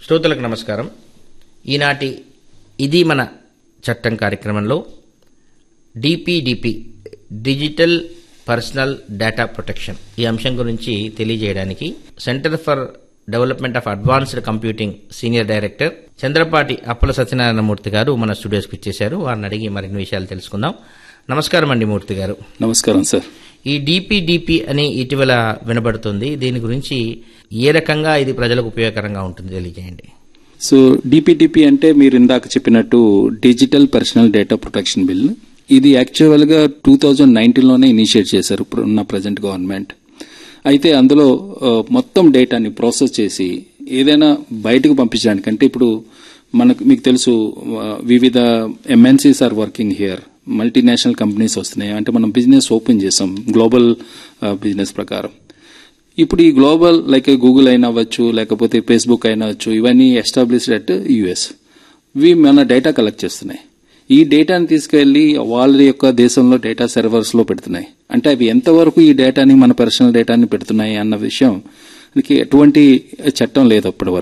శ్రోతలకు నమస్కారం ఈనాటి ఇది మన చట్టం కార్యక్రమంలో DPDP digital personal data protection ఈ అంశం గురించి తెలియజేయడానికి centre for development of advanced computing senior director Chandrapati Appala Satyanarayanamurthy garu మన స్టూడియోస్కి ఇచ్చేశారు వారిని అడిగి మరిన్ని విషయాలు తెలుసుకుందాం నమస్కారం అండి మూర్తి గారు నమస్కారం సార్ ఈ డిపిడిపి అని ఇటీవల వినబడుతుంది దీని గురించి ఏ రకంగా ఇది ప్రజలకు ఉపయోగకరంగా ఉంటుంది తెలియజేయండి సో డిపిటిపి అంటే మీరు ఇందాక చెప్పినట్టు digital personal data protection bill ఇది యాక్చువల్ గా టూ థౌజండ్ నైన్టీన్లోనే ఇనిషియేట్ చేశారు ఇప్పుడు ఉన్న ప్రజెంట్ గవర్నమెంట్ అయితే అందులో ఆ, మొత్తం డేటాని ప్రాసెస్ చేసి ఏదైనా బయటకు పంపించడానికంటే ఇప్పుడు మనకు మీకు తెలుసు ఆ, వివిధ MNCs are working here multinational companies వస్తున్నాయి అంటే మనం బిజినెస్ ఓపెన్ చేసాం గ్లోబల్ బిజినెస్ ప్రకారం ఇప్పుడు ఈ గ్లోబల్ లైక్ గూగుల్ అయినా అవ్వచ్చు లేకపోతే ఫేస్బుక్ అయినా అవ్వచ్చు ఇవన్నీ ఎస్టాబ్లిష్డ్ అట్ యుఎస్ ఇవి మన డేటా కలెక్ట్ చేస్తున్నాయి ఈ డేటాని తీసుకెళ్లి వాళ్ళ యొక్క దేశంలో డేటా సర్వర్స్ లో పెడుతున్నాయి అంటే అవి ఎంతవరకు ఈ డేటాని మన పర్సనల్ డేటాని పెడుతున్నాయి అన్న విషయం ఎటువంటి చట్టం లేదు అప్పటి వరకు